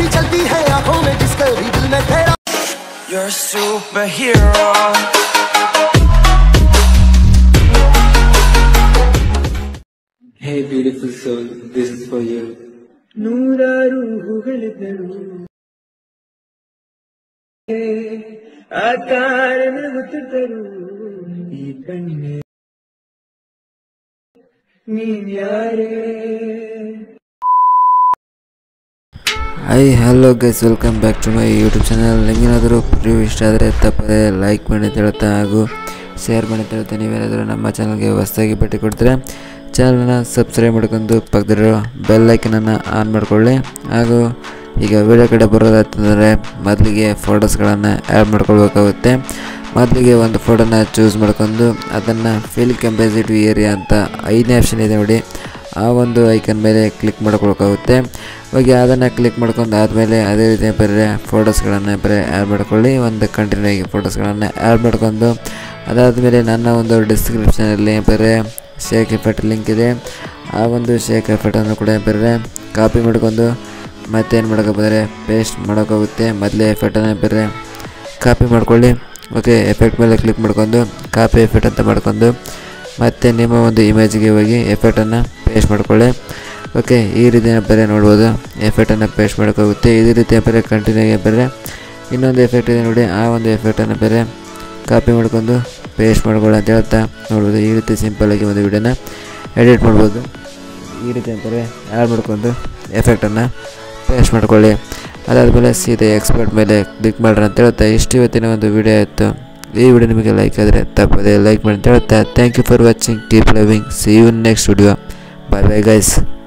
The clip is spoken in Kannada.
चलती है आंखों में जिसके भी दिल में तेरा You're a superhero. Hey beautiful soul, this is for you. ನೂರಾರು ಹೂಗಳಿದ್ದರು ಆ ತಾರೆ ನಗುತ್ತಿದ್ದರು ಈ ಕಣ್ಣೆ ನೀನ್ ಯಾರೇ hi hello guys welcome back to my YouTube channel ನಿಮಗೇನಾದರೂ ರಿವ್ಯೂ ಇಷ್ಟ ಆದರೆ ತಪ್ಪದೆ ಲೈಕ್ ಮಾಡಿ ಅಂತ ಹೇಳ್ತಾ ಹಾಗೂ ಶೇರ್ ಮಾಡಿ ಅಂತ ಹೇಳ್ತಾ ನೀವೇನಾದರೂ ನಮ್ಮ ಚಾನಲ್ಗೆ ಹೊಸದಾಗಿ ಭೇಟಿ ಕೊಡ್ತಾರೆ ಚಾನಲನ್ನು ಸಬ್ಸ್ಕ್ರೈಬ್ ಮಾಡ್ಕೊಂಡು ಪಕ್ಕದಲ್ಲಿರೋ ಬೆಲ್ ಐಕನನ್ನು ಆನ್ ಮಾಡಿಕೊಳ್ಳಿ ಹಾಗೂ ಈಗ ವಿಡಿಯೋ ಕಡೆ ಬರೋದಾಯ್ತಂದರೆ ಮೊದಲಿಗೆ ಫೋಟೋಸ್ಗಳನ್ನು ಆ್ಯಡ್ ಮಾಡ್ಕೊಳ್ಬೇಕಾಗುತ್ತೆ ಮೊದಲಿಗೆ ಒಂದು ಫೋಟೋನ ಚೂಸ್ ಮಾಡ್ಕೊಂಡು ಅದನ್ನು ಫಿಲ್ ಕೆಂಪಾಸಿಟಿ ಏರಿಯಾ ಅಂತ ಐದನೇ ಆಪ್ಷನ್ ಇದೆ ನೋಡಿ ಆ ಒಂದು ಐಕನ್ ಮೇಲೆ ಕ್ಲಿಕ್ ಮಾಡ್ಕೊಳಕ್ಕಾಗುತ್ತೆ ಹೋಗಿ ಅದನ್ನು ಕ್ಲಿಕ್ ಮಾಡ್ಕೊಂಡು ಆದಮೇಲೆ ಅದೇ ರೀತಿ ಬೇರೆ ಫೋಟೋಸ್ಗಳನ್ನು ಬೇರೆ ಆ್ಯಡ್ ಮಾಡ್ಕೊಳ್ಳಿ ಒಂದು ಕಂಟಿನ್ಯೂ ಆಗಿ ಫೋಟೋಸ್ಗಳನ್ನು ಆ್ಯಡ್ ಮಾಡ್ಕೊಂಡು ಅದಾದಮೇಲೆ ನನ್ನ ಒಂದು ಡಿಸ್ಕ್ರಿಪ್ಷನಲ್ಲಿ ಬೇರೆ ಶೇಕ್ ಎಫೆಕ್ಟ್ ಲಿಂಕ್ ಇದೆ ಆ ಒಂದು ಶೇಕ್ ಎಫೆಕ್ಟನ್ನು ಕೂಡ ಬೇರೆ ಕಾಪಿ ಮಾಡ್ಕೊಂಡು ಮತ್ತೇನು ಮಾಡೋಕೆ ಪೇಸ್ಟ್ ಮಾಡೋಕ್ಕಾಗುತ್ತೆ ಮೊದಲೇ ಎಫೆಕ್ಟನ್ನು ಬೇರೆ ಕಾಪಿ ಮಾಡ್ಕೊಳ್ಳಿ ಓಕೆ ಎಫೆಕ್ಟ್ ಮೇಲೆ ಕ್ಲಿಕ್ ಮಾಡ್ಕೊಂಡು ಕಾಪಿ ಎಫೆಕ್ಟ್ ಅಂತ ಮಾಡ್ಕೊಂಡು ಮತ್ತು ನಿಮ್ಮ ಒಂದು ಇಮೇಜ್ಗೆ ಹೋಗಿ ಎಫೆಕ್ಟನ್ನು ಪೇಸ್ಟ್ ಮಾಡ್ಕೊಳ್ಳಿ ಓಕೆ ಈ ರೀತಿಯ ಬೇರೆ ನೋಡ್ಬೋದು ಎಫೆಕ್ಟನ್ನು ಪೇಸ್ಟ್ ಮಾಡೋಕ್ಕಾಗುತ್ತೆ ಇದೇ ರೀತಿಯ ಬೇರೆ ಕಂಟಿನ್ಯೂ ಆಗಿ ಬೇರೆ ಇನ್ನೊಂದು ಎಫೆಕ್ಟ್ ಇದೆ ನೋಡಿ ಆ ಒಂದು ಎಫೆಕ್ಟನ್ನು ಬೇರೆ ಕಾಪಿ ಮಾಡ್ಕೊಂಡು ಪೇಸ್ಟ್ ಮಾಡ್ಕೊಳ್ಳಿ ಅಂತ ಹೇಳ್ತಾ ನೋಡ್ಬೋದು ಈ ರೀತಿ ಸಿಂಪಲ್ಲಾಗಿ ಒಂದು ವಿಡಿಯೋನ ಎಡಿಟ್ ಮಾಡ್ಬೋದು ಈ ರೀತಿ ಅಂತಾರೆ ಆ್ಯಡ್ ಮಾಡ್ಕೊಂಡು ಎಫೆಕ್ಟನ್ನು ಪೇಸ್ಟ್ ಮಾಡ್ಕೊಳ್ಳಿ ಅದಾದಮೇಲೆ ಸೀದಾ ಎಕ್ಸ್ಪರ್ಟ್ ಮೇಲೆ ಕ್ಲಿಕ್ ಮಾಡ್ರಿ ಅಂತ ಹೇಳ್ತಾ ಇಷ್ಟು ಇವತ್ತಿನ ಒಂದು ವಿಡಿಯೋ ಆಯಿತು ಈ ವಿಡಿಯೋ ನಿಮಗೆ ಲೈಕ್ ಆದರೆ ತಪ್ಪದೆ ಲೈಕ್ ಮಾಡಿ ಅಂತ ಹೇಳ್ತಾ thank you for watching keep loving see you next video bye bye guys